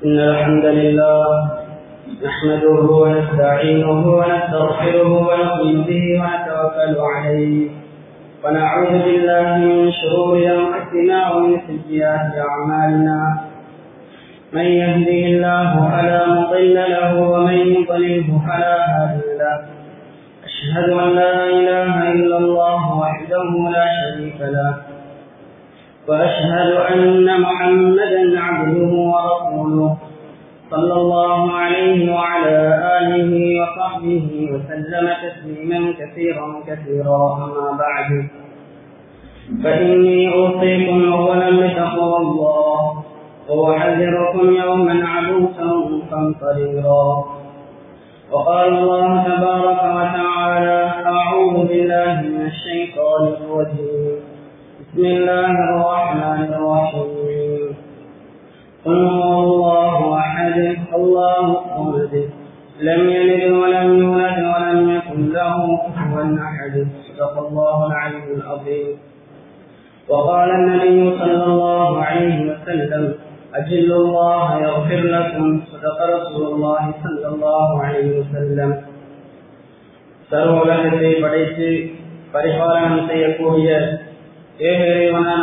إن الحمد لله نحمده ونستعينه ونستغفره ونؤمن به ونتوكل عليه ونعوذ بالله من شرور أنفسنا ومن سيئات أعمالنا من يهده الله فلا مضل له ومن يضلله فلا هادي له أشهد أن لا إله إلا الله وحده لا شريك له وأشهد أن محمدا عبده ورسوله صلى الله عليه وعلى آله وصحبه وسلم تسليما كثيرا كثيرا أما بعد فإني أوصيكم أولا بتقوى الله وأحذركم يوما عبوسا قمطريرا وقال الله تبارك وتعالى أعوذ بالله من الشيطان الرجيم بسم الله الرحمن الرحيم قل هو الله أحد الله الصمد لم يلد ولم يولد ولم يكن له كفوا أحد صدق الله العلي العظيم وقال النبي صلى الله عليه وسلم أجل الله يغفر لكم صدق رسول الله صلى الله عليه وسلم சர்வ உலகத்தை படைத்து பரிபாலனம் செய்யக்கூடிய ஏக இறைவனான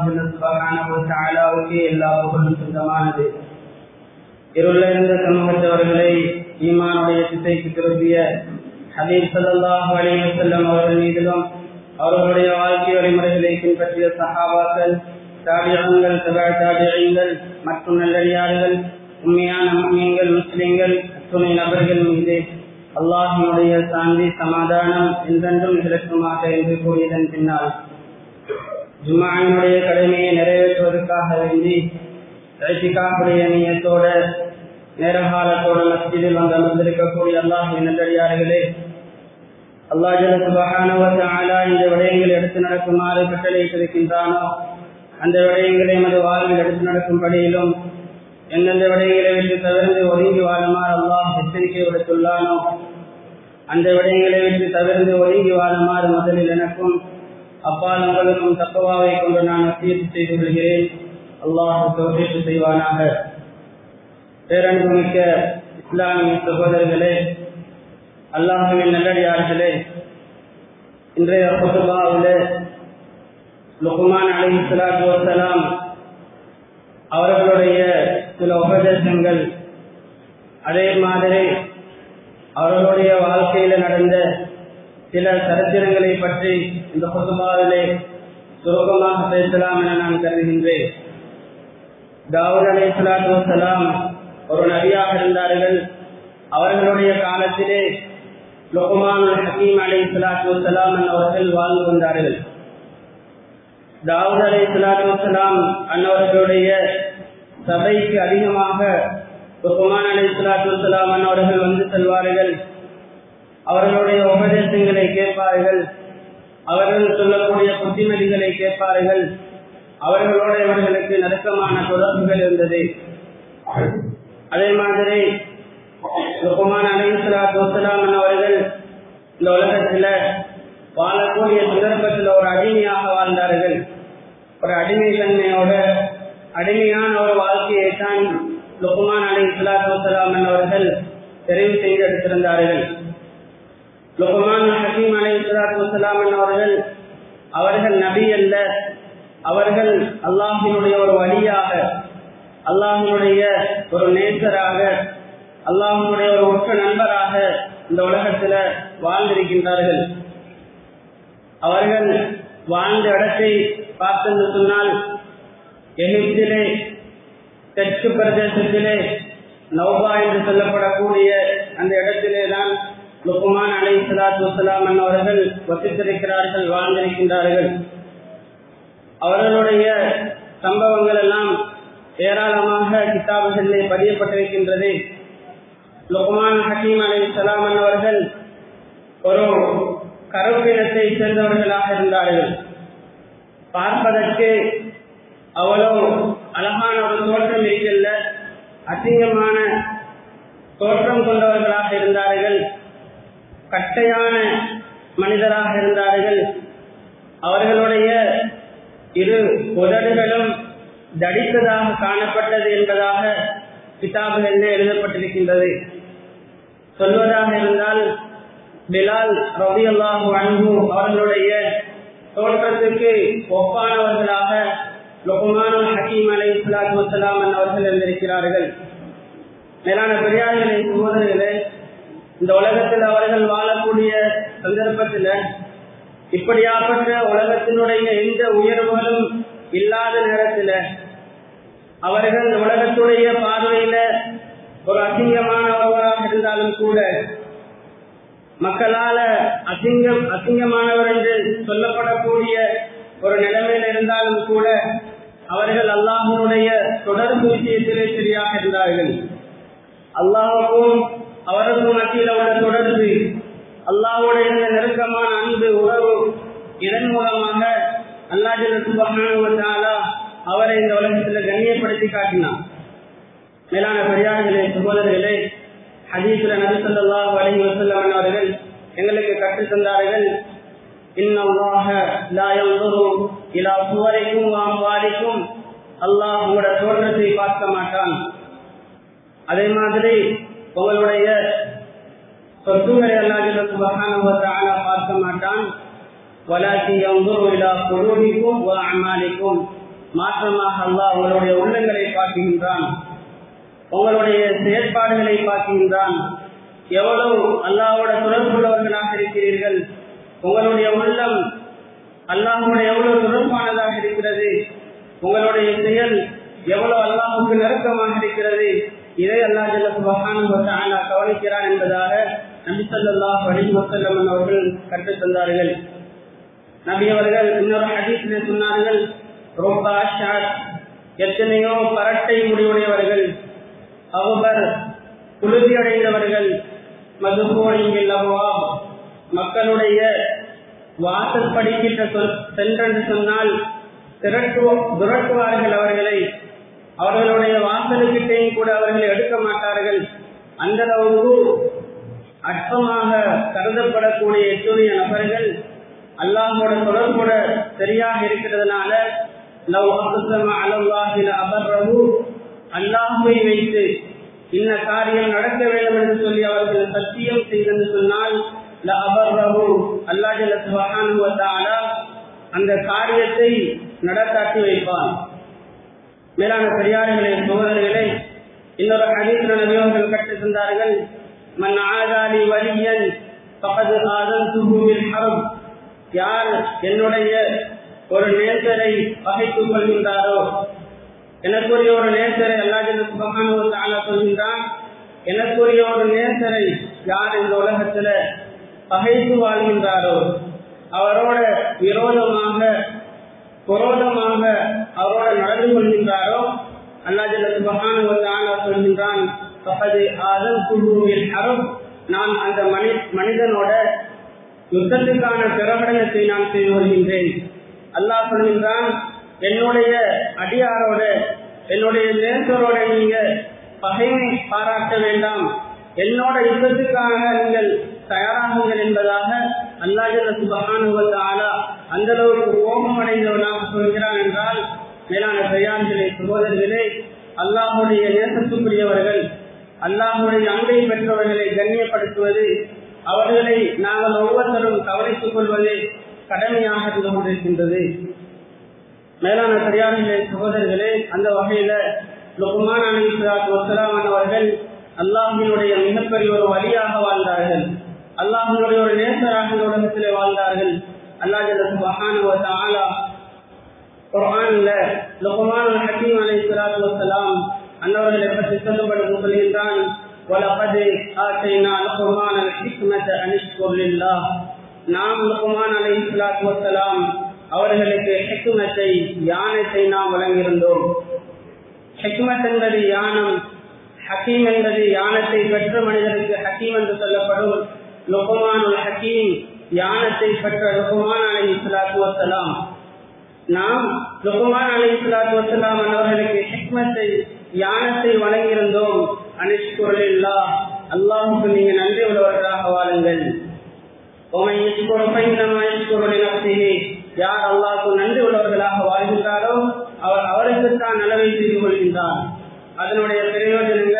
அல்லாஹுக்கு எல்லா புகழும் சொந்தமானது இருளிருந்த சமூகத்தவர்களை ஈமானுடைய திசைக்கு திருப்பிய ஹபீப் சல்லாஹு அலைஹி செல்லம் அவர்கள் மீதிலும் அவர்களுடைய வாழ்க்கை வழிமுறைகளை பின்பற்றிய சஹாபாக்கள் தாபியங்கள் சபா தாபியங்கள் மற்றும் நல்லடியார்கள் உண்மையான மீன்கள் முஸ்லிம்கள் துணை நபர்கள் மீது அல்லாஹினுடைய சாந்தி சமாதானம் என்றென்றும் நிலக்குமாக என்று கூறியதன் பின்னால் ஜுமாயினுடைய கடமையை நிறைவேற்றுவதற்காக வேண்டி ரைசிகாவுடைய நீயத்தோட நேரகாலத்தோட மஸ்ஜிதில் வந்து அமர்ந்திருக்கக்கூடிய அல்லாஹின் நல்லடியார்களே அல்லா ஜல சுபகானவத்தாலா இந்த விடயங்கள் எடுத்து நடக்குமாறு கட்டளையிட்டிருக்கின்றானோ அந்த விடயங்களை எமது வாழ்வில் எடுத்து நடக்கும்படியிலும் எந்தெந்த விடயங்களை விட்டு தவிர்த்து ஒதுங்கி வாழுமாறு அல்லாஹ் எச்சரிக்கை விடுத்துள்ளானோ அந்த விடயங்களை விட்டு தவிர்த்து ஒதுங்கி வாழுமாறு முதலில் எனக்கும் அப்பால் உங்களுக்கும் தப்பவாவை கொண்டு நான் வசியத்து செய்து கொள்கிறேன் அல்லாஹ் தோஷித்து செய்வானாக பேரன்புமிக்க இஸ்லாமிய சகோதரர்களே அல்லாஹுவின் நல்லடியார்களே இன்றைய பொதுபாவில் லுகுமான் அலி இஸ்லாத்து வசலாம் அவர்களுடைய சில உபதேசங்கள் அதே மாதிரி அவர்களுடைய வாழ்க்கையில நடந்த சில சரித்திரங்களை பற்றி இந்த பொதுமாவிலே சுருக்கமாக பேசலாம் என நான் கருதுகின்றேன் தாவூத் அலி சலாத்து வசலாம் ஒரு நபியாக இருந்தார்கள் அவர்களுடைய காலத்திலே லுகுமான் ஹக்கீம் அலி சலாத்து வசலாம் அவர்கள் வாழ்ந்து கொண்டார்கள் தாவூத் அலி சலாத்து வசலாம் அன்னவர்களுடைய சபைக்கு அதிகமாக லுகுமான் அலி சலாத்து வசலாம் அன்னவர்கள் வந்து செல்வார்கள் அவர்களுடைய உபதேசங்களை கேட்பார்கள் அவர்கள் சொல்லக்கூடிய புத்திமதிகளை கேட்பார்கள் அவர்களோட இவர்களுக்கு நெருக்கமான தொடர்புகள் இருந்தது அதே மாதிரி லுகுமான் அலிசலாத்து வசலாம் அவர்கள் இந்த உலகத்தில் வாழக்கூடிய சந்தர்ப்பத்தில் ஒரு அடிமையாக வாழ்ந்தார்கள் ஒரு அடிமை தன்மையோட அடிமையான ஒரு வாழ்க்கையை தான் லுகுமான் அலி இஸ்லாத்து வசலாம் அவர்கள் தெரிவு செய்து எடுத்திருந்தார்கள் லுகுமான் ஹக்கீம் அலி இஸ்லாத்து வசலாம் அவர்கள் அவர்கள் நபி அல்ல அவர்கள் அல்லாஹினுடைய ஒரு வழியாக அல்லாஹினுடைய ஒரு நேசராக அல்லாஹினுடைய ஒரு ஒற்ற நண்பராக இந்த உலகத்துல வாழ்ந்திருக்கின்றார்கள் அவர்கள் வாழ்ந்த இடத்தை பார்த்தென்று சொன்னால் எகிப்திலே தெற்கு பிரதேசத்திலே நௌபா என்று சொல்லப்படக்கூடிய அந்த இடத்திலே தான் லுக்குமான் அலை சலாத்து வசலாம் அவர்கள் வசித்திருக்கிறார்கள் வாழ்ந்திருக்கின்றார்கள் அவர்களுடைய சம்பவங்கள் எல்லாம் ஏராளமாக கிதாபுகளிலே பதியப்பட்டிருக்கின்றது லுக்மான் ஹக்கீம் அலி சலாம் அவர்கள் ஒரு கருப்பினத்தை சேர்ந்தவர்களாக இருந்தார்கள் பார்ப்பதற்கு அவ்வளவு அழகான ஒரு தோற்றம் இருக்கல்ல அசிங்கமான தோற்றம் கொண்டவர்களாக இருந்தார்கள் கட்டையான மனிதராக இருந்தார்கள் அவர்களுடைய இரு உதடுகளும் தடித்ததாக காணப்பட்டது என்பதாக கிதாபுகளிலே எழுதப்பட்டிருக்கின்றது சொல்வதாக இருந்தால் பிலால் ரவி அல்லாஹு அன்பு அவர்களுடைய தோற்றத்துக்கு ஒப்பானவர்களாக லுகுமானுல் ஹக்கீம் அலை இஸ்லாத் வசலாம் அவர்கள் இருந்திருக்கிறார்கள் மேலான பெரியார்களே சகோதரர்களே இந்த உலகத்தில் அவர்கள் வாழக்கூடிய சந்தர்ப்பத்தில் இப்படியாப்பட்ட உலகத்தினுடைய எந்த உயர்வுகளும் இல்லாத நேரத்தில் அவர்கள் உலகத்துடைய பார்வையில ஒரு அசிங்கமானவராக இருந்தாலும் கூட மக்களால அசிங்கம் அசிங்கமானவர் என்று சொல்லப்படக்கூடிய ஒரு நிலைமையில் இருந்தாலும் கூட அவர்கள் அல்லாஹனுடைய தொடர்பு விஷயத்திலே சரியாக இருந்தார்கள் அல்லாஹுக்கும் அவருக்கும் மத்தியில் உள்ள தொடர்பு அல்லாஹோட இருந்த நெருக்கமான அன்பு உறவு இதன் மூலமாக அல்லாஹாலா அவரை இந்த உலகத்தில் கண்ணியப்படுத்தி காட்டினார் மேலான பெரியார்களே சகோதரர்களே ஹதீஸ்ல நபிசல்லா அலி வசல்லம் அவர்கள் எங்களுக்கு கற்றுத் தந்தார்கள் இலா சுவரைக்கும் வாம்வாரிக்கும் அல்லாஹ் உங்களோட தோற்றத்தை பார்க்க மாட்டான் அதே மாதிரி உங்களுடைய சொத்துங்களை அல்லாஹ் பார்க்க மாட்டான் வலாக்கி இலா குருவிக்கும் அமாலிக்கும் மாற்றமாக அல்லாஹ் உங்களுடைய உள்ளங்களை பார்க்கின்றான் உங்களுடைய செயற்பாடுகளை பார்க்கின்றான் எவ்வளவு அல்லாவோட தொடர்புள்ளவர்களாக இருக்கிறீர்கள் உங்களுடைய உள்ளம் அல்லாஹோட எவ்வளவு தொடர்பானதாக இருக்கிறது உங்களுடைய செயல் எவ்வளவு அல்லாஹுக்கு நெருக்கமாக இருக்கிறது இதை அல்லாஹ் ஜல்ல கவனிக்கிறான் என்பதாக நபி சொல்லாஹ் அலி வசல்லம் அவர்கள் கற்றுத் தந்தார்கள் நபி அவர்கள் இன்னொரு ஹதீஸில் சொன்னார்கள் ரொம்ப எத்தனையோ பரட்டை முடிவுடையவர்கள் அவுபர் குளிர்ச்சி அடைந்தவர்கள் மதுபோனிங்கள் அவ்வா மக்களுடைய வாசல் படிக்கின்ற சென்றென்று சொன்னால் திரட்டுவ துரட்டுவார்கள் அவர்களை அவர்களுடைய வாசலுக்கிட்டையும் கூட அவர்களை எடுக்க மாட்டார்கள் அந்த அளவுக்கு அற்பமாக கருதப்படக்கூடிய எத்துடைய நபர்கள் அல்லாஹோட தொடர்போட சரியாக இருக்கிறதுனால லவ் அபுசம அலவாஹில அபர்ரவு அல்லாஹுவை வைத்து இன்ன காரியம் நடக்க வேண்டும் என்று சொல்லி அவர்கள் சத்தியம் செய்தென்று சொன்னால் அந்த காரியத்தை நடத்தாட்டி வைப்பான் மேலான பெரியார்களே சோதரர்களே இன்னொரு ஹதீஸ் நபியவர்கள் கற்று தந்தார்கள் மன் ஆதாலி வலியன் பகது ஆதன் துபுவில் ஹரம் யார் என்னுடைய ஒரு நேசரை பகைத்துக் கொள்கின்றாரோ எனக்குரிய ஒரு நேசரை அல்லாஹ் சொல்கின்றான் எனக்குரிய ஒரு நேசரை யார் இந்த உலகத்துல பகைத்து வாழ்கின்றாரோ அவரோட விரோதமாக குரோதமாக அவரோட நடந்து கொள்கின்றாரோ அல்லாஹ் சொல்கின்றான் நான் அந்த மனி மனிதனோட யுத்தத்துக்கான பிரகடனத்தை நான் செய்து வருகின்றேன் அல்லாஹ் சொல்கின்றான் என்னுடைய அடியாரோட என்னுடைய நேசரோட நீங்க பகைமை பாராட்ட வேண்டாம் என்னோட யுத்தத்துக்காக நீங்கள் தயாராகுங்கள் என்பதாக அல்லாஹ் சுபகானுவத்தாலா அந்த அளவுக்கு கோபம் அடைந்தவனாக சொல்கிறான் என்றால் மேலான பெரியார்களே சகோதரர்களே அல்லாஹுடைய நேசத்துக்குரியவர்கள் அல்லாஹுடைய அன்பை பெற்றவர்களை கண்ணியப்படுத்துவது அவர்களை நாங்கள் ஒவ்வொருத்தரும் கவனித்துக் கொள்வது கடமையாக இருந்து கொண்டிருக்கின்றது மேலான பெரியார்களே சகோதரர்களே அந்த வகையில லுகுமான் அலிஸ்லாத் வசலாமன் அவர்கள் அல்லாஹினுடைய மிகப்பெரிய ஒரு வழியாக வாழ்ந்தார்கள் அல்லாஹினுடைய ஒரு நேசராக இந்த உலகத்திலே வாழ்ந்தார்கள் அல்லாஹ் குரான்ல லுகுமான் ஹக்கீம் அலிஸ்லாத் வசலாம் அன்னவர்களை பற்றி சொல்லப்படும் சொல்கின்றான் وَلَقَدْ آتَيْنَا لُقْمَانَ الْحِكْمَةَ أَنِ اشْكُرْ لِلَّهِ நாம் லுகுமான் அலைஹிஸ்ஸலாத்து வஸ்ஸலாம் அவர்களுக்கு ஹிக்மத்தை ஞானத்தை நாம் வழங்கியிருந்தோம் ஹிக்மத் என்பது யானம் ஹக்கீம் என்பது யானத்தை பெற்ற மனிதனுக்கு ஹக்கீம் என்று சொல்லப்படும் லுகுமானுல் ஹக்கீம் யானத்தை பெற்ற லுகுமான் அலை இஸ்லாத்து வசலாம் நாம் லுகுமான் அலை இஸ்லாத்து வசலாம் அவர்களுக்கு ஹிக்மத்தை யானத்தை வழங்கியிருந்தோம் அனிஷ்குரலில்லா அல்லாஹுக்கு நீங்க நன்றி உள்ளவர்களாக வாழுங்கள் யார் அல்லாஹுக்கு நன்றி உள்ளவர்களாக வாழ்கின்றாரோ அவர் அவருக்குத்தான் நலவை செய்து கொள்கின்றார் அதனுடைய பிரயோஜனங்கள்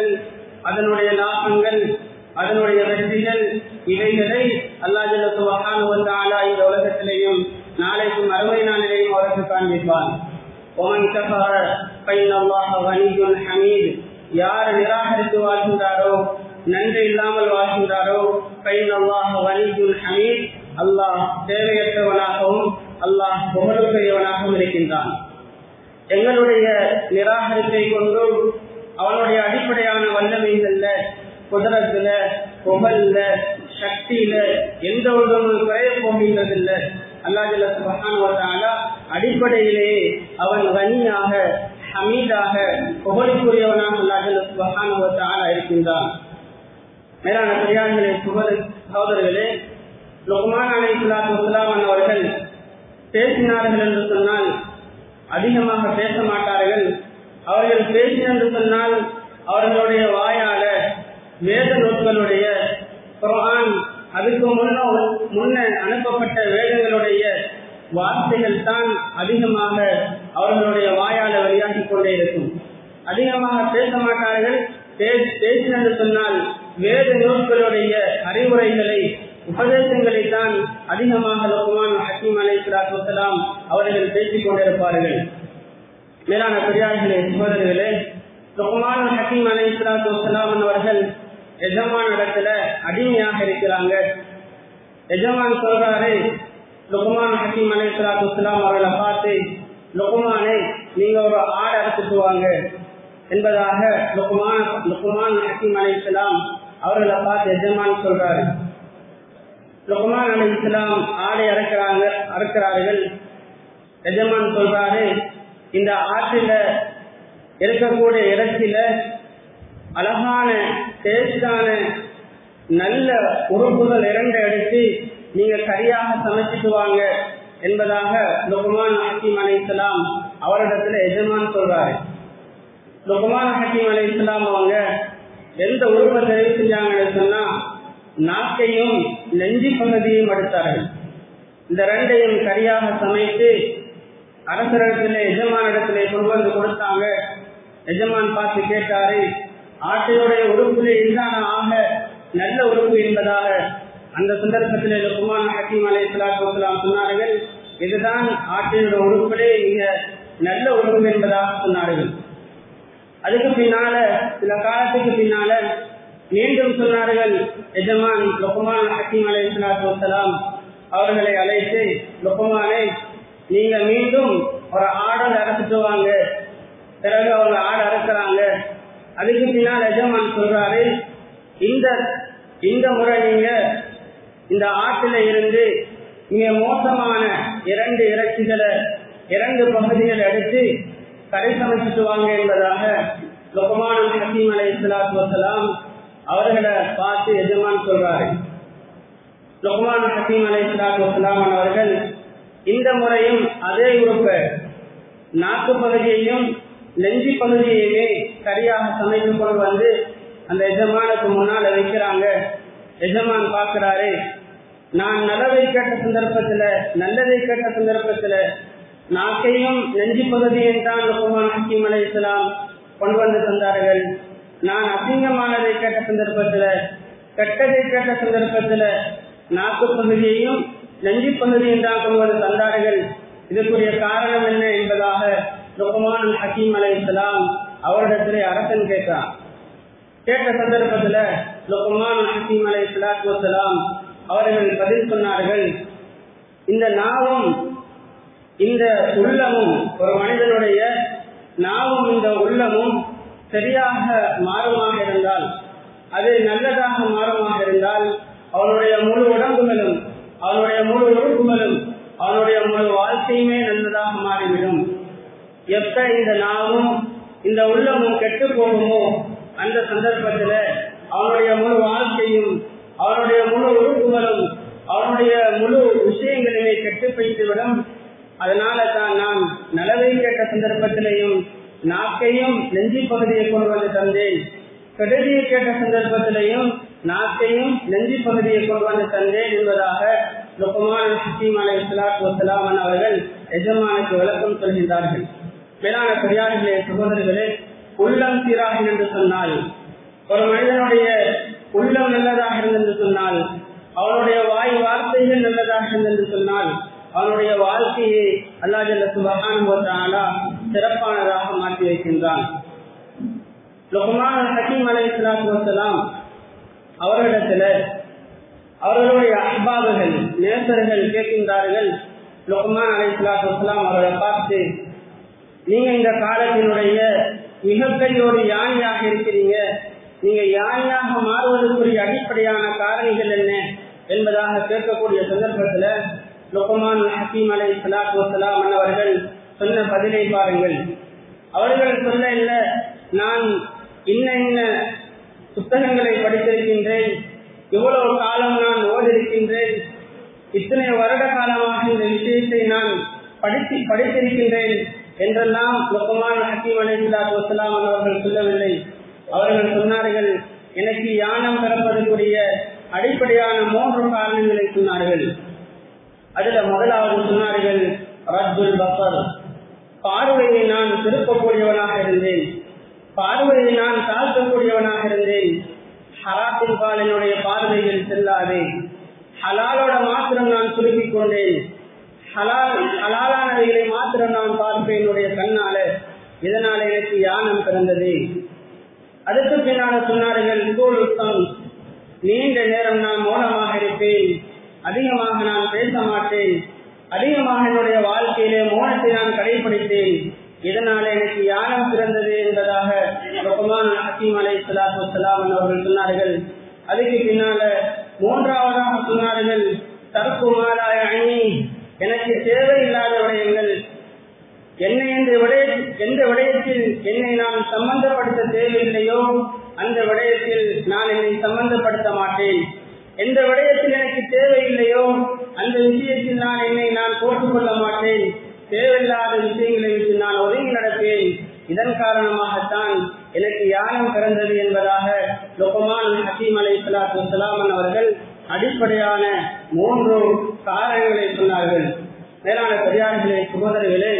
அதனுடைய லாபங்கள் அதனுடைய வெற்றிகள் இவைகளை அல்லாஜலுக்கு வகானுவத்தாலா இந்த உலகத்திலேயும் நாளைக்கும் அறுவை நாளிலேயும் அவருக்கு காண்பிப்பான் ஒமன் கஃபர பைன் அல்லாஹ் வணிகுன் ஹமீத் யார் நிராகரித்து வாழ்கின்றாரோ நன்றி இல்லாமல் வாழ்கின்றாரோ பைன் அல்லாஹ் வணிகுன் ஹமீத் அல்லாஹ் தேவையற்றவனாகவும் அல்லாஹ் புகழுக்குரியவனாகவும் இருக்கின்றான் எங்களுடைய நிராகரிப்பை கொண்டு அவனுடைய அடிப்படையான வல்லமைகள்ல குதிரத்துல புகழ்ல சக்தியில எந்த ஒன்றும் குறைய போகின்றதில்லை அல்லாஜல்ல சுபகான அடிப்படையிலேயே அவன் கனியாக ஹமீதாக புகழுக்குரியவனாக அல்லாஜல்ல சுபகான இருக்கின்றான் மேலான பெரியார்களே சுகர் சகோதரர்களே லுக்மான் அலை சுலாத்து வசலாம் அவர்கள் பேசினார்கள் என்று சொன்னால் அதிகமாக பேச மாட்டார்கள் அவர்கள் பேசின என்று சொன்னால் அவர்களுடைய வாயால வேத நூல்களுடைய குரான் அதுக்கு முன்ன முன்ன அனுப்பப்பட்ட வேதங்களுடைய வார்த்தைகள் தான் அதிகமாக அவர்களுடைய வாயால வெளியாகி கொண்டே இருக்கும் அதிகமாக பேச மாட்டார்கள் பேசினது சொன்னால் வேத நூல்களுடைய அறிவுரைகளை உபதேசங்களை தான் அதிகமாக லோகமான் ஹக்கீம் அலை சலாத்துலாம் அவர்கள் பேசிக் கொண்டிருப்பார்கள் மேலான பெரியார்களே சகோதரர்களே லோகமான் ஹக்கீம் அலை சலாத்து அவர்கள் எஜமான் இடத்துல அடிமையாக இருக்கிறாங்க எஜமான் சொல்றாரு லுகுமான் ஹக்கீம் அலை சலாத்து அவர்களை பார்த்து லுகுமானை நீங்க ஒரு ஆடை அறுத்துட்டு வாங்க என்பதாக லுகுமான் லுகுமான் ஹக்கீம் அலை இஸ்லாம் அவர்களை பார்த்து எஜமான் சொல்றாரு லுகுமான் அலி இஸ்லாம் ஆடை அறுக்கிறாங்க அறுக்கிறார்கள் எஜமான் சொல்றாரு இந்த ஆற்றில இருக்கக்கூடிய இடத்தில அழகான டேஸ்டான நல்ல உறுப்புகள் இரண்டு எடுத்து நீங்க சரியாக சமைச்சிட்டு வாங்க என்பதாக லுகுமான் ஹக்கீம் அலி இஸ்லாம் அவரிடத்துல எஜமான் சொல்றாரு லுகுமான் ஹக்கீம் அலி இஸ்லாம் அவங்க எந்த உறுப்பை தெரிவு செஞ்சாங்கன்னு சொன்னா நாக்கையும் நெஞ்சி பகுதியும் எடுத்தார்கள் இந்த ரெண்டையும் சரியாக சமைத்து அரசரிடத்திலே எஜமான இடத்திலே கொண்டு வந்து கொடுத்தாங்க எஜமான் பார்த்து கேட்டாரு ஆட்டையுடைய உறுப்பிலே இதுதான ஆக நல்ல உறுப்பு என்பதாக அந்த சந்தர்ப்பத்திலே லுக்குமான் ஹக்கீம் அலை சலாத்துலாம் சொன்னார்கள் இதுதான் ஆட்டினுடைய உறுப்பிலே மிக நல்ல உறுப்பு என்பதாக சொன்னார்கள் அதுக்கு பின்னால சில காலத்துக்கு பின்னால மீண்டும் சொன்னார்கள் எஜமான் லுக்குமான் ஹக்கீம் அலை சலாத்துலாம் அவர்களை அழைத்து லுக்குமானை நீங்க மீண்டும் ஒரு ஆடல் அரைச்சிட்டு வாங்க பிறகு அவங்க ஆடு அறுக்கிறாங்க அதுக்கு பின்னால் எஜமான் சொல்றாரு இந்த இந்த முறை நீங்க இந்த ஆட்டில இருந்து மிக மோசமான இரண்டு இறைச்சிகளை இரண்டு பகுதிகளை எடுத்து கரை சமைச்சிட்டு வாங்க என்பதாக லொகமான ஹசீம் அலை இஸ்லாத்து வசலாம் அவர்களை பார்த்து எஜமான் சொல்றாரு லொகமான ஹசீம் அலை இஸ்லாத்து வசலாம் அவர்கள் இந்த முறையும் அதே உறுப்பை நாக்கு பகுதியையும் நெஞ்சி பகுதியையுமே சரியாக சமைத்து கொண்டு வந்து அந்த எஜமானுக்கு முன்னால வைக்கிறாங்க எஜமான் பார்க்கிறாரு நான் நல்லதை கேட்ட சந்தர்ப்பத்துல நல்லதை கேட்ட சந்தர்ப்பத்துல நாக்கையும் நெஞ்சி பகுதியும் தான் லுக்குமான் ஹக்கீம் அலை இஸ்லாம் கொண்டு வந்து தந்தார்கள் நான் அசிங்கமானதை கேட்ட சந்தர்ப்பத்துல கெட்டதை கேட்ட சந்தர்ப்பத்துல நாக்கு பகுதியையும் நெஞ்சி பகுதியும் தான் கொண்டு வந்து தந்தார்கள் இதற்குரிய காரணம் என்ன என்பதாக லுக்குமான் ஹக்கீம் அலை இஸ்லாம் அவரிடத்திலே அரசன் கேட்டான் கேட்ட சந்தர்ப்பத்துல லுக்குமான் ஹக்கீம் அலை இஸ்லாத்து வசலாம் அவர்கள் பதில் சொன்னார்கள் இந்த நாவும் இந்த உள்ளமும் ஒரு மனிதனுடைய நாவும் இந்த உள்ளமும் சரியாக மாறுமாக இருந்தால் அது நல்லதாக மாறுமாக இருந்தால் அவனுடைய முழு உடம்புகளும் அவனுடைய முழு உறுப்புகளும் அவனுடைய முழு வாழ்க்கையுமே நல்லதாக மாறிவிடும் எப்ப இந்த நாவும் இந்த உள்ளமும் கெட்டு போகுமோ அந்த சந்தர்ப்பத்துல அவனுடைய முழு வாழ்க்கையும் அவனுடைய முழு உறுப்புகளும் அவனுடைய முழு விஷயங்களுமே கெட்டு போய்த்துவிடும் அதனால தான் நான் நலவை கேட்ட சந்தர்ப்பத்திலையும் நாக்கையும் நெஞ்சி பகுதியை கொண்டு வந்து தந்தேன் கெடுதியை கேட்ட சந்தர்ப்பத்திலையும் நாக்கையும் நெஞ்சி பகுதியை கொண்டு வந்து தந்தேன் என்பதாக லுக்குமான் ஹக்கீம் அலை இஸ்லாத் வசலாமன் அவர்கள் எஜமானுக்கு விளக்கம் சொல்கின்றார்கள் மேலான பெரியார்களே சகோதரர்களே உள்ளம் சீராக என்று சொன்னால் ஒரு மனிதனுடைய உள்ளம் நல்லதாக இருந்தென்று சொன்னால் அவனுடைய வாய் வார்த்தைகள் நல்லதாக இருந்தென்று சொன்னால் அவனுடைய வாழ்க்கையை அல்லா ஜல்ல சுபகான சிறப்பானதாக மாற்றி வைக்கின்றான் லுக்மான் ஹக்கீம் அலை இஸ்லாத்து வசலாம் அவர்களிடத்துல அவர்களுடைய அஹ்பாபுகள் நேசர்கள் கேட்கின்றார்கள் லுக்மான் அலை இஸ்லாத்து வசலாம் அவர்களை பார்த்து நீங்க இந்த காலத்தினுடைய மிகப்பெரிய ஒரு யானையாக இருக்கிறீங்க நீங்க யானையாக மாறுவதற்குரிய அடிப்படையான காரணிகள் என்ன என்பதாக கேட்கக்கூடிய சந்தர்ப்பத்துல லுக்மான் ஹக்கீம் அலை இஸ்லாத்து வசலாம் அவர்கள் சொன்ன பதிலை பாருங்கள் அவர்கள் சொல்ல இல்ல நான் இன்ன இன்ன புத்தகங்களை படித்திருக்கின்றேன் இவ்வளவு காலம் நான் ஓடிருக்கின்றேன் இத்தனை வருட காலமாக இந்த விஷயத்தை நான் படித்து படித்திருக்கின்றேன் என்றெல்லாம் லுக்கமான் ஹக்கீம் அலிஸ்லாத் வசலாம் அவர்கள் சொல்லவில்லை அவர்கள் சொன்னார்கள் எனக்கு யானம் பிறப்பதற்குரிய அடிப்படையான மூன்று காரணங்களை சொன்னார்கள் அதுல முதலாவது சொன்னார்கள் ரத்துல் பசர் பார்வையை நான் திருப்பக்கூடியவனாக இருந்தேன் பார்வையை நான் தாழ்த்தக்கூடியவனாக இருந்தேன் ஹராத்தின் பால் என்னுடைய பார்வைகள் செல்லாதே ஹலாலோட மாத்திரம் நான் சுருக்கிக் கொண்டேன் ஹலால் ஹலாலானவைகளை மாத்திரம் நான் பார்ப்பேன் என்னுடைய கண்ணால இதனால எனக்கு யானம் பிறந்தது அடுத்து பின்னால சொன்னார்கள் கோலுத்தம் நீண்ட நேரம் நான் மௌனமாக இருப்பேன் அதிகமாக நான் பேச மாட்டேன் அதிகமாக என்னுடைய வாழ்க்கையிலே மௌனத்தை நான் கடைபிடித்தேன் இதனால எனக்கு யானம் பிறந்தது என்பதாக ரஹ்மான் ஹக்கீம் அலை சலாத்து வலாம் அவர்கள் சொன்னார்கள் அதுக்கு பின்னால மூன்றாவதாக சொன்னார்கள் தற்குமாராய அணி எனக்கு தேவையில்லாத விடயங்கள் என்னை எந்த விடய எந்த விடயத்தில் என்னை நான் சம்பந்தப்படுத்த தேவையில்லையோ அந்த விடயத்தில் நான் என்னை சம்பந்தப்படுத்த மாட்டேன் எந்த விடயத்தில் எனக்கு தேவையில்லையோ அந்த விஷயத்தில் நான் என்னை நான் போட்டுக்கொள்ள மாட்டேன் தேவையில்லாத விஷயங்களை விட்டு நான் ஒதுங்கி நடப்பேன் இதன் காரணமாகத்தான் எனக்கு யானம் பிறந்தது என்பதாக லொகமான் ஹக்கீம் அலை சலாத்து வலாமன் அவர்கள் அடிப்படையான மூன்று காரணங்களை சொன்னார்கள் மேலான பெரியார்களே சுகோதரர்களே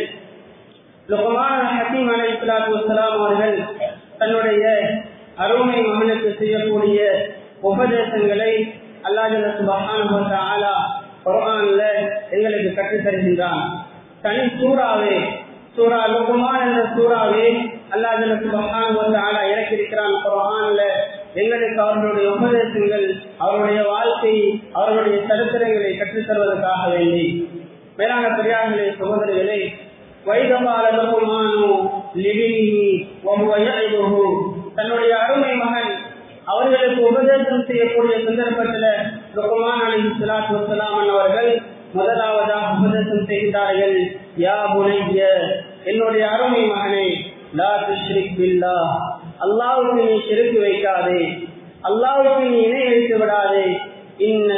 லொகமான் ஹக்கீம் அலை சலாத்து வலாம் அவர்கள் தன்னுடைய அருமை மகனுக்கு செய்யக்கூடிய உபதேசங்களை அல்லாஹ் சுபஹான ஆலா குரான்ல எங்களுக்கு கற்றுத் தருகின்றான் தனி சூறாவே சூரா லுகுமான் என்ற சூறாவே அல்லாஹ் சுபஹான ஆலா இறக்கியிருக்கிறான் குரான்ல எங்களுக்கு அவர்களுடைய உபதேசங்கள் அவருடைய வாழ்க்கை அவர்களுடைய சரித்திரங்களை கற்றுத் தருவதற்காக வேண்டி மேலான பெரியார்களே சகோதரிகளே வைதபால லுகுமானு லிவினிஹி வஹுவ யஇதுஹு தன்னுடைய அருமை மகன் அவர்களுக்கு உபதேசம் செய்யக்கூடிய சந்தர்ப்பத்தில் லுகுமான் அலி சலாத்து வசலாமன் அவர்கள் முதலாவதாக உபதேசம் செய்கிறார்கள் யா புனைய என்னுடைய அருமை மகனே லா துஷ்ரிக் பில்லா அல்லாவுக்கு நீ சிறுக்கு வைக்காதே அல்லாவுக்கு நீ இணை வைத்து விடாதே இன்ன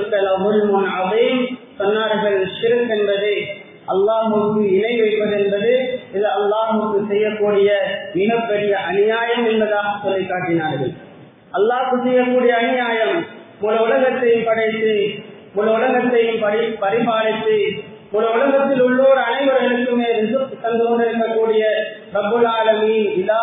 அதையும் சொன்னார்கள் ஷிருக் என்பது அல்லாஹுக்கு இணை வைப்பது என்பது இது அல்லாஹுக்கு செய்யக்கூடிய மிகப்பெரிய அநியாயம் என்பதாக சொல்லி காட்டினார்கள் அல்லாஹுக்கு செய்யக்கூடிய அநியாயம் முழு உலகத்தையும் படைத்து முழு உலகத்தையும் பரி பரிபாலித்து முழு உலகத்தில் உள்ளோர் அனைவர்களுக்குமே தந்து கொண்டிருக்கக்கூடிய ரபுல் ஆலமி இலா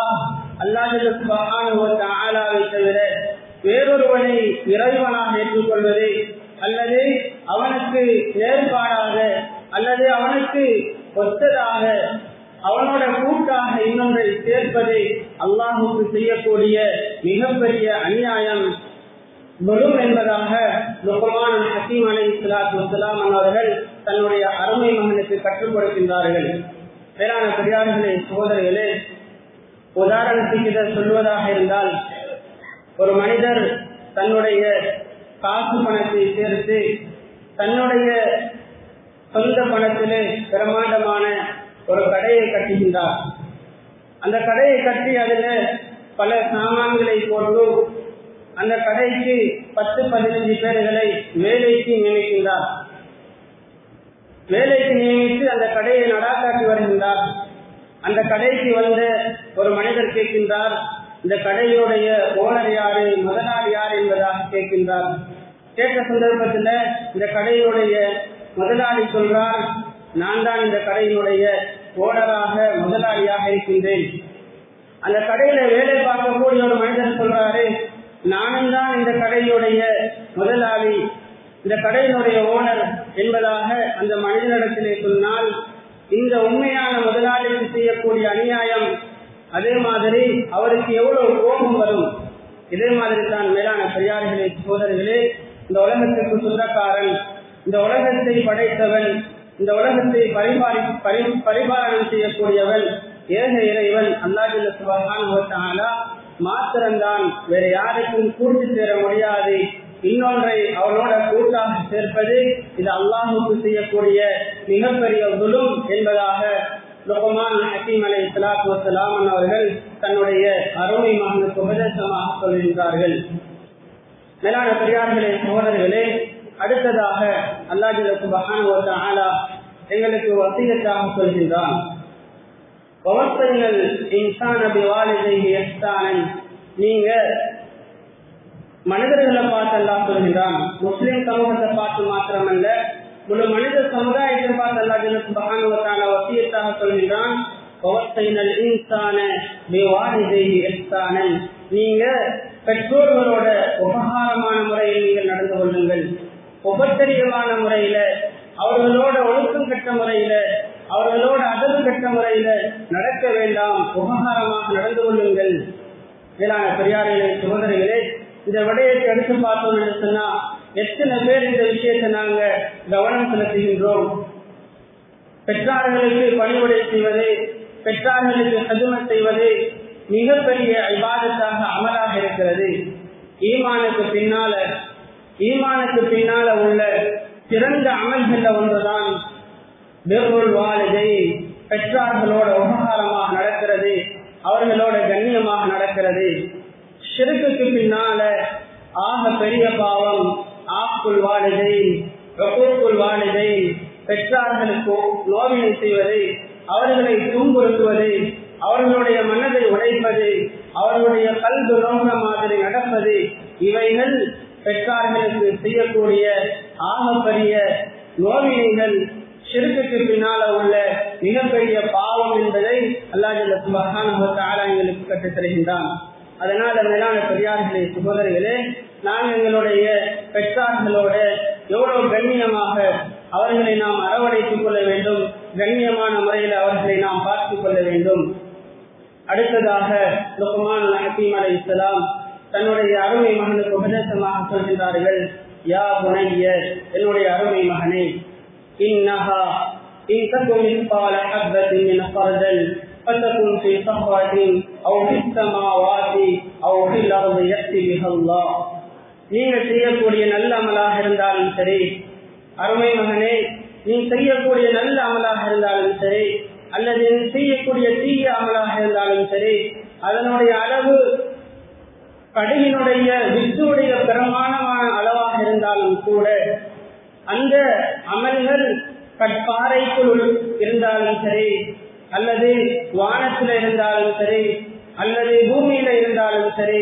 அல்லாஹாவை தவிர வேறொருவனை இறைவனாக ஏற்றுக்கொள்வது அல்லது அவனுக்கு நேர்பாடாக அல்லது அவனுக்கு ஒத்ததாக அவனோட கூட்டாக இன்னொன்றை சேர்ப்பது அல்லாஹுக்கு செய்யக்கூடிய மிகப்பெரிய அநியாயம் விடும் என்பதாக லுகமான ஹசீம் அலி இஸ்லாத்து வசலாம் அவர்கள் தன்னுடைய அருமை மகனுக்கு கற்றுக் கொடுக்கின்றார்கள் வேளாண் பெரியார்களே சகோதரர்களே உதாரணத்துக்கு இதை சொல்வதாக இருந்தால் ஒரு மனிதர் தன்னுடைய காசு பணத்தை சேர்த்து தன்னுடைய சொந்த பணத்திலே பிரமாண்டமான ஒரு கடையை கட்டுகின்றார் அந்த கடையை கட்டி அதில் பல சாமான்களை போட்டு அந்த கடைக்கு பத்து பதினஞ்சு பேர்களை வேலைக்கு நியமிக்கின்றார் வேலைக்கு நியமித்து அந்த கடையை நடாக்காட்டி வருகின்றார் அந்த கடைக்கு வந்த ஒரு மனிதர் கேட்கின்றார் இந்த கடையுடைய ஓனர் யாரு முதலாளி யார் என்பதாக கேட்கின்றார் கேட்ட சந்தர்ப்பத்தில் இந்த கடையுடைய முதலாளி சொல்றார் நான் தான் இந்த கடையினுடைய ஓனராக முதலாளியாக இருக்கின்றேன் அந்த கடையில வேலை பார்க்கக்கூடிய ஒரு மனிதர் சொல்றாரு நானும் தான் இந்த கடையுடைய முதலாளி இந்த கடையினுடைய ஓனர் என்பதாக அந்த மனிதனிடத்திலே சொன்னால் இந்த உண்மையான முதலாளிக்கு செய்யக்கூடிய அநியாயம் அதே மாதிரி அவருக்கு எவ்வளவு கோபம் வரும் இதே மாதிரி தான் மேலான பெரியார்களே சோதர்களே இந்த உலகத்திற்கு சொந்தக்காரன் இந்த உலகத்தை படைத்தவன் இந்த உலகத்தை பரிபாலி பரிபாலனம் செய்யக்கூடியவன் ஏக இறைவன் அல்லாஹில்ல சுபகான மாத்திரம்தான் வேற யாருக்கும் கூட்டு சேர முடியாது இன்னொன்றை அவனோட கூட்டாக சேர்ப்பது இது அல்லாஹுக்கு செய்யக்கூடிய மிகப்பெரிய துலும் என்பதாக லுகமான் ஹக்கீம் அலை சலாத்து வசலாம் அவர்கள் தன்னுடைய அருமை மகனுக்கு உபதேசமாக சொல்கின்றார்கள் மேலான பெரியார்களே சகோதரர்களே அடுத்ததாக அல்லாஹில சுபஹான ஆலா எங்களுக்கு வசியத்தாக சொல்கின்றான் இன்சான நீங்க மனிதர்களை பார்த்து அல்லா சொல்கிறான் முஸ்லிம் சமூகத்தை பார்த்து மாத்திரமல்ல முழு மனித சமுதாயத்தை பார்த்து அல்லா சுபகானுவத்தான வசியத்தாக சொல்கிறான் நீங்க பெற்றோர்களோட உபகாரமான முறையில் நீங்கள் நடந்து கொள்ளுங்கள் உபத்தரியமான முறையில அவர்களோட ஒழுக்கம் கட்ட முறையில அவர்களோட அதவு கட்ட முறையில நடக்க வேண்டாம் உபகாரமாக நடந்து கொள்ளுங்கள் மேலான பெரியார்களே சுதந்திரங்களே இந்த விடயத்தை எடுத்து பார்த்தோம் என்று சொன்னா எத்தனை பேர் இந்த விஷயத்தை நாங்க கவனம் செலுத்துகின்றோம் பெற்றார்களுக்கு பணிவுடை செய்வது பெற்றார்களுக்கு சதுமம் செய்வது மிகப்பெரிய விவாதத்தாக அமலாக இருக்கிறது ஈமானுக்கு பின்னால ஈமானுக்கு பின்னால உள்ள சிறந்த அமல்கள்ல ஒன்றுதான் பெருள் வாழிதை பெற்றார்களோட உபகாரமாக நடக்கிறது அவர்களோட கண்ணியமாக நடக்கிறது ஷிருக்குக்கு பின்னால ஆக பெரிய பாவம் ஆக்குள் வாழிதை ரகூக்குள் வாழிதை பெற்றார்களுக்கு நோவினை செய்வது அவர்களை துன்புறுத்துவது அவர்களுடைய மனதை உடைப்பது அவர்களுடைய கல்வி நோக்க மாதிரி நடப்பது இவைகள் பெற்றார்களுக்கு செய்யக்கூடிய ஆகப்பெரிய நோவினைகள் சிறுக்குக்கு பின்னால உள்ள மிகப்பெரிய பாவம் என்பதை அல்லாஜல்ல சுபகான எங்களுக்கு கற்றுத் தருகின்றான் அதனால மேலான பெரியார்களே சுகோதரிகளே நாம் எங்களுடைய பெற்றார்களோட எவ்வளவு கண்ணியமாக அவர்களை நாம் அரவணைத்துக் கொள்ள வேண்டும் கண்ணியமான முறையில் அவர்களை நாம் பார்த்துக் கொள்ள வேண்டும் அடுத்ததாக லுக்மான் ஹக்கீம் அலை இஸ்லாம் தன்னுடைய அருமை மகனுக்கு உபதேசமாக சொல்கின்றார்கள் யா புனைய என்னுடைய அருமை மகனே இன்னஹா இன் தக்கும் மிஸ்பால ஹப்பத்தின் மின ஃபர்தல் فتكن في صخرة أو في السماوات أو في الأرض يأتي بها الله நீங்கள் செய்யக்கூடிய நல்ல அமலாக இருந்தாலும் சரி அருமை மகனே நீ செய்யக்கூடிய நல்ல அமலாக இருந்தாலும் சரி அல்லது நீ செய்யக்கூடிய தீய அமலாக இருந்தாலும் சரி அதனுடைய அளவு கடுகினுடைய வித்துடைய பிரமாணமான அளவாக இருந்தாலும் கூட அந்த அமல்கள் கற்பாறைக்குள் இருந்தாலும் சரி அல்லது வானத்தில் இருந்தாலும் சரி அல்லது பூமியில இருந்தாலும் சரி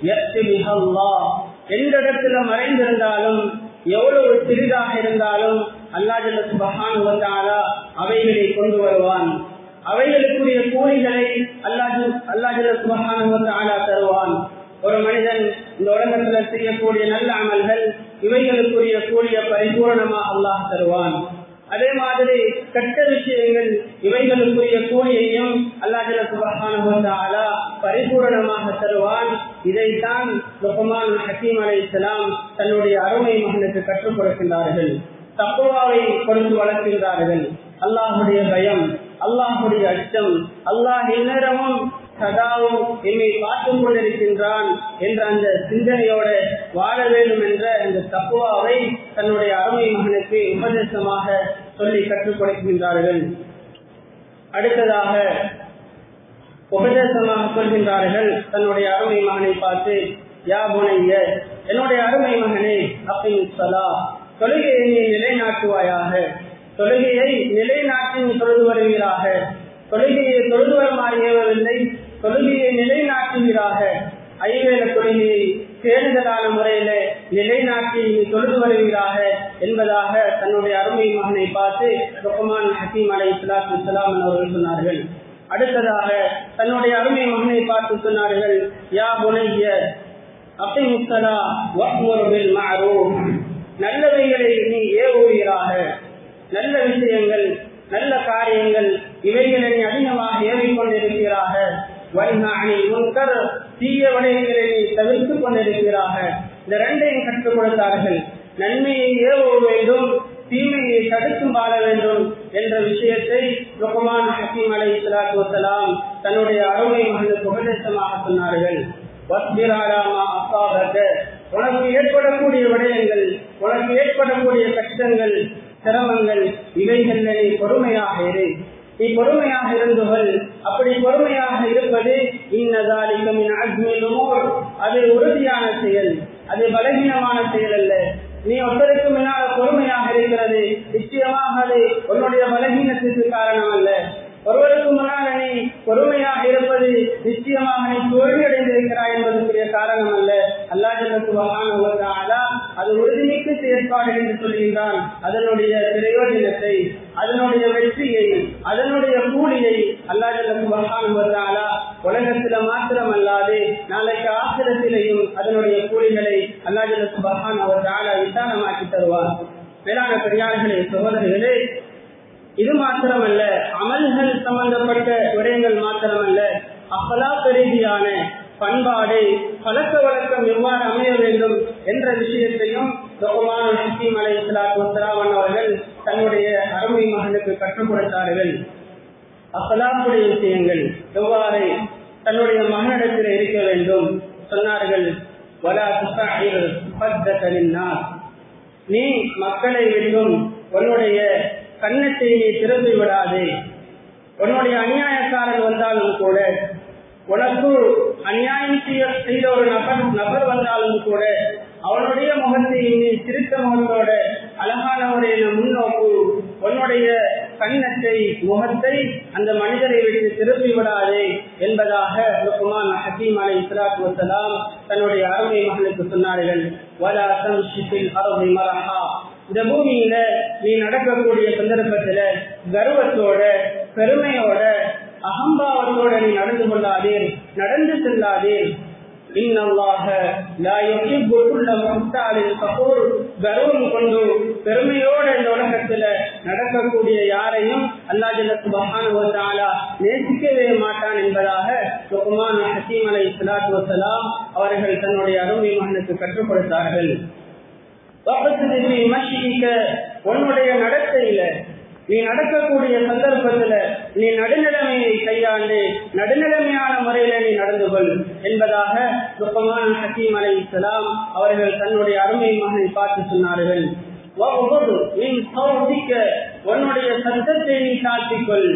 எந்த இடத்துல மறைந்திருந்தாலும் எவ்வளவு சிறிதாக இருந்தாலும் அல்லாஜல்ல சுபஹான் வந்தாலா அவைகளை கொண்டு வருவான் அவைகளுக்குரிய கூலிகளை அல்லாஜு அல்லாஜல்ல சுபஹான் வந்தாலா தருவான் ஒரு மனிதன் இந்த உலகத்துல செய்யக்கூடிய நல்ல அமல்கள் இவைகளுக்குரிய கூலிய பரிபூர்ணமாக அல்லாஹ் தருவான் அதே மாதிரி கெட்ட விஷயங்கள் இவைகளுக்குரிய கூலியையும் அல்லாஹல சுபஹான பரிபூரணமாக தருவான் இதைத்தான் லுகமான் ஹக்கீம் அலை இஸ்லாம் தன்னுடைய அருமை மகனுக்கு கற்றுக் கொடுக்கின்றார்கள் தப்புவாவை கொடுத்து வளர்க்கின்றார்கள் அல்லாஹுடைய பயம் அல்லாஹுடைய அச்சம் அல்லாஹ் எந்நேரமும் சதாவும் என்னை பார்த்துக் கொண்டிருக்கின்றான் என்ற அந்த சிந்தனையோட வாழ வேண்டும் என்ற அந்த தப்புவாவை தன்னுடைய அருமை மகனுக்கு உபதேசமாக சொல்லி கற்றுக் கொடுக்கின்றார்கள் அடுத்ததாக உபதேசமாக சொல்கின்றார்கள் தன்னுடைய அருமை மகனை பார்த்து யா புனைய என்னுடைய அருமை மகனே அப்பின் சலா தொழுகையை நீ நிலைநாட்டுவாயாக தொழுகையை நிலைநாட்டி நீ தொழுது வருவீராக தொழுகையை தொழுது வருமாறு ஏவவில்லை தொழுகையை நிலைநாட்டுவீராக ஐவேல தொழுகையை தேர்தலான முறையில நிலைநாட்டி நீ தொழுது வருவீராக என்பதாக தன்னுடைய அருமை மகனை பார்த்து ருக்குமான் ஹக்கீம் அலை இஸ்லாத்து இஸ்லாம் அவர்கள் சொன்னார்கள் அடுத்ததாக தன்னுடைய அருமை மகனை பார்த்து சொன்னார்கள் யா புனைய அப்பிமுத்தலா வக்முருபில் மாரூப் நல்லவைகளை நீ ஏவுகிறாக நல்ல விஷயங்கள் நல்ல காரியங்கள் இவைகளை நீ அதிகமாக ஏவிக்கொண்டிருக்கிறாக வன்காணில் முன்கர் தீய விடயங்களை நீ தவிர்த்துக் கொண்டிருக்கிறாக இந்த ரெண்டையும் கற்றுக் கொடுத்தார்கள் நன்மையை ஏவ வேண்டும் தீமையை தடுத்தும் வாழ வேண்டும் என்ற விஷயத்தை லுகமான் ஹக்கீம் அலை இஸ்லாத்து வசலாம் தன்னுடைய அருமை மகளுக்கு உபதேசமாக சொன்னார்கள் உனக்கு ஏற்படக்கூடிய விடயங்கள் உனக்கு ஏற்படக்கூடிய கஷ்டங்கள் சிரமங்கள் இவைகள் நீ பொறுமையாக இரு நீ பொறுமையாக இருந்தவள் அப்படி பொறுமையாக இருப்பது இன்னதாலிக்கும் அது உறுதியான செயல் அது பலகீனமான செயல் அல்ல நீ ஒருத்தருக்கு முன்னால பொறுமையாக இருக்கிறது நிச்சயமாக அது உன்னுடைய பலகீனத்திற்கு காரணம் அல்ல ஒருவருக்கு முன்னால் நீ பொறுமையாக இருப்பது நிச்சயமாக நீ தோல்வி அடைந்திருக்கிறாய் என்பதற்குரிய காரணம் அல்ல அல்லாஹ் அது உறுதிமிக்க செயற்பாடு என்று சொல்கின்றான் அதனுடைய பிரயோஜனத்தை அதனுடைய வெற்றியை அதனுடைய கூலியை அல்லாஹ் உலகத்தில மாத்திரம் அல்லாது நாளைக்கு ஆசிரத்திலையும் அதனுடைய கூலிகளை அல்லாஹ் சுபஹான் அவர் விசாலமாக்கி தருவார் மேலான பெரியார்களே சகோதரர்களே இது மாத்திரமல்ல அமல்கள் சம்பந்தப்பட்ட விடயங்கள் மாத்திரமல்ல அகலா ரீதியான பண்பாடு பழக்க வழக்கம் எவ்வாறு அமைய வேண்டும் என்ற விஷயத்தையும் ஹக்கீம் அலை இஸ்லாத்து அவர்கள் தன்னுடைய அருமை மகனுக்கு கற்றுக் கொடுத்தார்கள் அகலாக்குடைய விஷயங்கள் எவ்வாறு தன்னுடைய மகனிடத்தில் இருக்க வேண்டும் சொன்னார்கள் வலா நீ மக்களை விட்டும் உன்னுடைய கண்ணத்தை நீ திறந்து விடாதே உன்னுடைய அநியாயக்காரன் வந்தாலும் கூட உனக்கு அநியாயம் செய்த ஒரு நபர் நபர் வந்தாலும் கூட அவனுடைய முகத்தை நீ திருத்த முகத்தோட அழகான ஒரு முன்னோக்கு உன்னுடைய கண்ணத்தை முகத்தை அந்த மனிதரை விட்டு திருப்பி விடாதே என்பதாக லுக்குமான் ஹக்கீம் அலை இஸ்லாத்து வசலாம் தன்னுடைய அருமை மகளுக்கு சொன்னார்கள் வலா சம்ஷிப்பில் அருமை மரஹா இந்த பூமியில நீ நடக்கக்கூடிய சந்தர்ப்பத்துல கர்வத்தோட பெருமையோட அகம்பாவத்தோட நீ நடந்து கொள்ளாதீர் நடந்து செல்லாதீர் கர்வம் கொண்டு பெருமையோட இந்த உலகத்துல நடக்கக்கூடிய யாரையும் அல்லாஜல்லா நேசிக்கவே மாட்டான் என்பதாக லுக்மான் ஹசீம் அலை இஸ்லாத்து வசலாம் அவர்கள் தன்னுடைய அருமை மகனுக்கு கற்றுக் கொடுத்தார்கள் உன்னுடைய நடத்தையில நீ நடக்கக்கூடிய சந்தர்ப்பத்துல நீ நடுநிலைமையை கையாண்டு நடுநிலைமையான முறையில நீ நடந்து கொள் என்பதாக துக்கமான ஹக்கீம் அலை இஸ்லாம் அவர்கள் தன்னுடைய அருமை மகனை பார்த்து சொன்னார்கள் உன்னுடைய சத்தத்தை நீ தாழ்த்திக்கொள்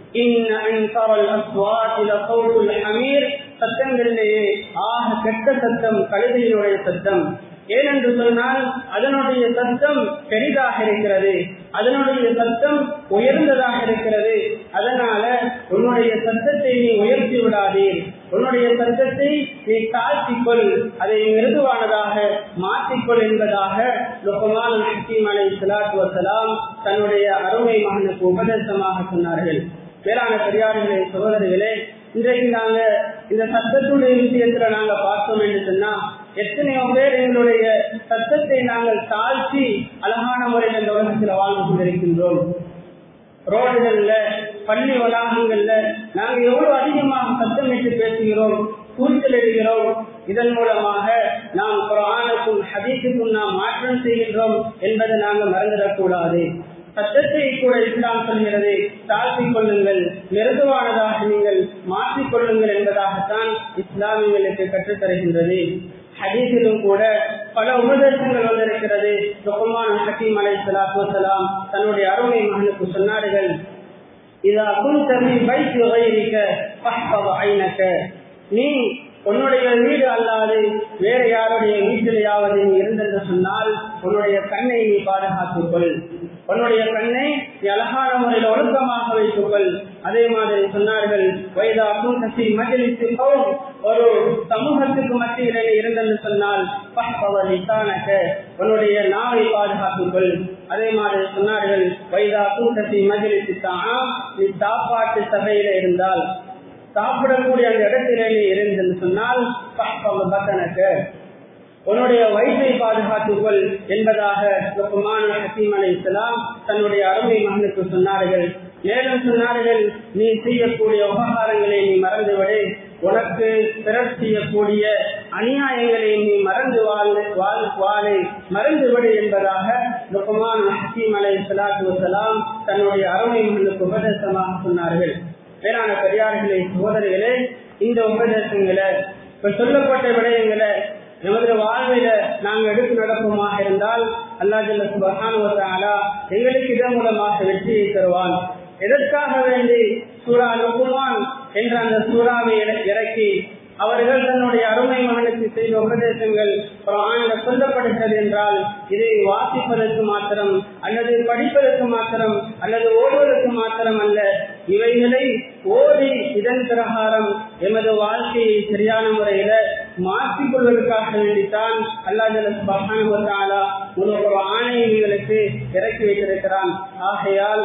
சத்தங்களிலேயே ஆக கெட்ட சத்தம் கழுதையினுடைய சத்தம் ஏனென்று சொன்னால் அதனுடைய சத்தம் பெரிதாக இருக்கிறது அதனுடைய சத்தம் உயர்ந்ததாக இருக்கிறது அதனால உன்னுடைய சத்தத்தை நீ உயர்த்தி விடாதீர் உன்னுடைய சத்தத்தை நீ தாழ்த்திக்கொள் அதை மிருதுவானதாக மாற்றிக்கொள் என்பதாக லுகமான் ஹக்கீம் அலை சலாத்து வசலாம் தன்னுடைய அருமை மகனுக்கு உபதேசமாக சொன்னார்கள் மேலான பெரியார்களே சகோதரிகளே இன்றைக்கு நாங்க இந்த சத்தத்துடைய விஷயத்துல நாங்க பார்த்தோம் என்று சொன்னா எத்தனையோ பேர் எங்களுடைய சத்தத்தை நாங்கள் தாழ்த்தி அழகான முறையில் இந்த உலகத்தில் வாழ்ந்து கொண்டிருக்கின்றோம் ரோடுகள்ல பள்ளி வளாகங்கள்ல நாங்க எவ்வளவு அதிகமாக சத்தமிட்டு பேசுகிறோம் கூச்சல் எழுகிறோம் இதன் மூலமாக நாம் குரானுக்கும் ஹதீஸுக்கும் நாம் மாற்றம் செய்கின்றோம் என்பதை நாங்கள் மறந்துடக்கூடாது சட்டத்தை கூட இஸ்லாம் சொல்கிறது தாழ்த்திக் கொள்ளுங்கள் மிருதுவானதாக நீங்கள் மாற்றிக் கொள்ளுங்கள் என்பதாகத்தான் இஸ்லாமியர்களுக்கு கற்றுத்தருகின்றது ஹதீஸிலும் கூட பல உபதேசங்கள் வந்திருக்கிறது லுக்மான் ஹக்கீம் அலை சலாத்து வசலாம் தன்னுடைய அருமை மகனுக்கு சொன்னார்கள் இதா குந்தமி வைத்து வைரிக்க பஹ்பவ ஐனக்க நீ உன்னுடைய வீடு அல்லாது வேற யாருடைய வீட்டிலேயாவது நீ இருந்தென்று சொன்னால் உன்னுடைய கண்ணை நீ பாதுகாத்துக் கொள் உன்னுடைய கண்ணை நீ அழகான முறையில் ஒழுக்கமாக வைத்துக்கொள் அதே மாதிரி சொன்னார்கள் வைதா குந்தசி மஜலிசி ஒரு சமூகத்துக்கு மத்தியிலே நீ இருந்தென்று சொன்னால் பஹ்பவலிசானக உன்னுடைய நாவை பாதுகாத்துக் கொள் அதே மாதிரி சொன்னார்கள் வைதா குந்தசி மஜலிசி தான் நீ சாப்பாட்டு சபையில இருந்தால் சாப்பிடக்கூடிய அந்த இடத்திலே நீ இருந்தென்று சொன்னால் பத்தனக்கு உன்னுடைய வயிற்றை பாதுகாத்துக் கொள் என்பதாக லுக்மான் ஹக்கீம் அலை இஸ்லாம் தன்னுடைய அருமை மகனுக்கு சொன்னார்கள் மேலும் சொன்னார்கள் நீ செய்யக்கூடிய உபகாரங்களை நீ மறந்துவிடு உனக்கு பிறர் செய்யக்கூடிய அநியாயங்களை நீ மறந்து வாழ் வாழ் வாழை மறந்துவிடு என்பதாக லுக்மான் ஹக்கீம் அலை சலாத்து வசலாம் தன்னுடைய அருமை மகனுக்கு உபதேசமாக சொன்னார்கள் வேளாண் பெரியார்களே சகோதரிகளே இந்த உபதேசங்களை இப்ப சொல்லப்பட்ட விடயங்களை நமது வாழ்வில நாங்கள் எடுத்து நடப்போமாக இருந்தால் அல்லா ஜல்ல சுபகானுவத்தாலா எங்களுக்கு இதன் மூலமாக வெற்றியை தருவான் எதற்காக வேண்டி சூரா லுக்குமான் என்ற அந்த சூறாவை இறக்கி அவர்கள் தன்னுடைய அருமை மகனுக்கு செய்த உபதேசங்கள் ஆண்ட சொல்லப்படுகிறது என்றால் இதை வாசிப்பதற்கு மாத்திரம் அல்லது படிப்பதற்கு மாத்திரம் அல்லது ஓடுவதற்கு மாத்திரம் அல்ல இவைகளை ஓடி இதன் பிரகாரம் எமது வாழ்க்கையை சரியான முறையில மாற்றிக் கொள்வதற்காக வேண்டித்தான் அல்லாஜலா ஒரு ஆணையங்களுக்கு இறக்கி வைத்திருக்கிறான் ஆகையால்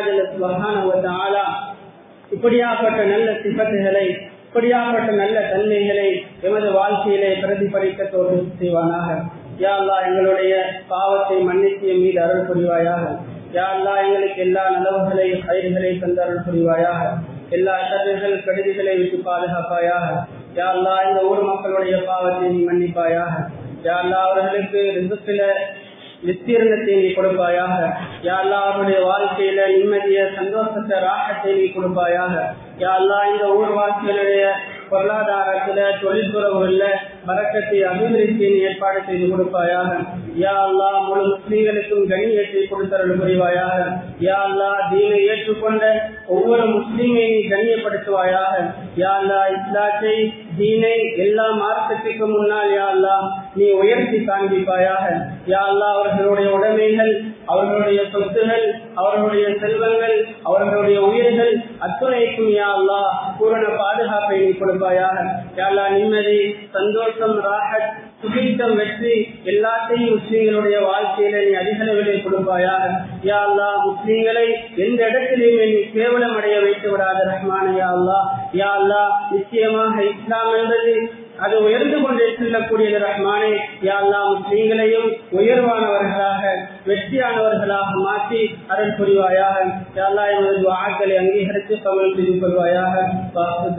அல்லாஜலா இப்படியாப்பட்ட நல்ல சிபத்துகளை இப்படியாப்பட்ட நல்ல தன்மைகளை எமது வாழ்க்கையிலே பிரதிபலிக்க தோற்று செய்வானாக யா அல்லா எங்களுடைய பாவத்தை மன்னித்திய மீது அருள் புரிவாயாக யா அல்லா எங்களுக்கு எல்லா நலவுகளை கயிறுகளை தந்து அருள் புரிவாயாக எல்லா சதுர்கள் கடிதிகளை விட்டு பாதுகாப்பாயாக யா அல்லா இந்த ஊர் மக்களுடைய பாவத்தை நீ மன்னிப்பாயாக யா அல்லா அவர்களுக்கு ரிசுக்கில விஸ்தீர்ணத்தை நீ கொடுப்பாயாக யாழ்லா அவருடைய வாழ்க்கையில நிம்மதிய சந்தோஷத்தை ராகத்தை நீ கொடுப்பாயாக யாழ்லா இந்த ஊர் வாழ்க்கையிலுடைய பொருளாதாரத்துல தொழில்துறவுகள்ல மறக்கத்தை அபிவிருத்தியை ஏற்பாடு செய்து கொடுப்பாயாக யா அல்லா முழு முஸ்லீம்களுக்கும் கண்ணியத்தை கொடுத்தருள் புரிவாயாக யா அல்லா தீனை ஏற்றுக்கொண்ட ஒவ்வொரு முஸ்லீமை நீ கண்ணியப்படுத்துவாயாக யா அல்லா இஸ்லாத்தை தீனை எல்லா மார்க்கத்துக்கு முன்னால் யா அல்லா நீ உயர்த்தி காண்பிப்பாயாக யா அல்லா அவர்களுடைய உடைமைகள் அவர்களுடைய சொத்துகள் அவர்களுடைய செல்வங்கள் அவர்களுடைய உயிர்கள் அத்துணைக்கும் யா அல்லா பூரண பாதுகாப்பை நீ கொடுப்பாயாக யாழ்லா நிம்மதி சந்தோஷம் ராகத் சுகித்தம் வெற்றி எல்லாத்தையும் முஸ்லீம்களுடைய வாழ்க்கையில நீ அதிகளவிலே கொடுப்பாயாக யா அல்லா முஸ்லீம்களை எந்த இடத்திலையும் நீ கேவலம் அடைய வைத்து விடாத ரஹ்மான யா அல்லா யா அல்லா நிச்சயமாக இஸ்லாம் என்பது அது உயர்ந்து கொண்டே செல்லக்கூடியது ரஹ்மானே யாழ்லா முஸ்லீம்களையும் உயர்வானவர்களாக வெற்றியானவர்களாக மாற்றி அருள் புரிவாயாக யாழ்லா எமது வாக்களை அங்கீகரித்து தமிழ் செய்து கொள்வாயாக